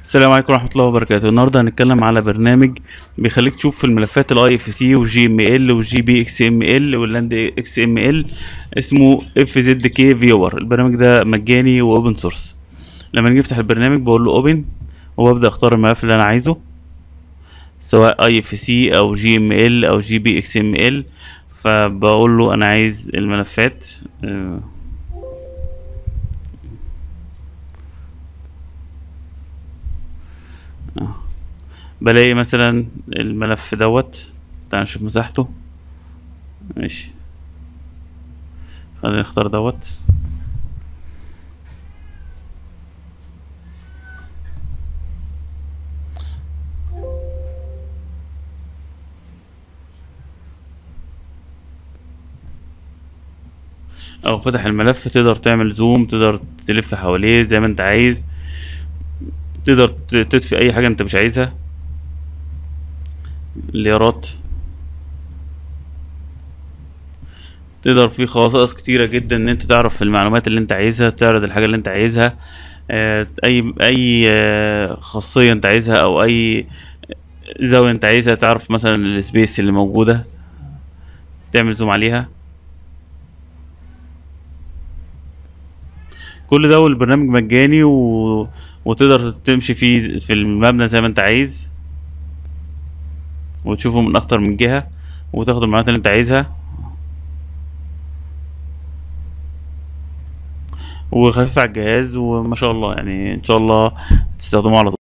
السلام عليكم ورحمة الله وبركاته النهاردة هنتكلم على برنامج بيخليك تشوف في الملفات الاي اف سي وجي ام ال وجي بي اكس ام ال واللاند اكس ام ال اسمه اف زد كي فيور البرنامج ده مجاني واوبن سورس لما نيجي نفتح البرنامج بقول له اوبن وببدأ اختار الملف اللي انا عايزه سواء اي اف سي او جي ام ال او جي بي اكس ام ال فبقول له انا عايز الملفات آه، بلاقي مثلا الملف دوت تعال نشوف مساحته ماشي خلينا نختار دوت او فتح الملف تقدر تعمل زوم تقدر تلف حواليه زي ما انت عايز تقدر ت- تطفي اي حاجة انت مش عايزها ليارات تقدر في خصائص كتيرة جدا ان انت تعرف المعلومات اللي انت عايزها تعرض الحاجة اللي انت عايزها آه، اي اي آه، خاصية انت عايزها او اي زاوية انت عايزها تعرف مثلا السبيس اللي موجودة تعمل زوم عليها كل ده والبرنامج مجاني و... وتقدر تمشي فيه في المبنى زي ما انت عايز وتشوفه من اكتر من جهة وتاخد المعلومات اللي انت عايزها وخفيف على الجهاز وما شاء الله يعني ان شاء الله تستخدمه على طول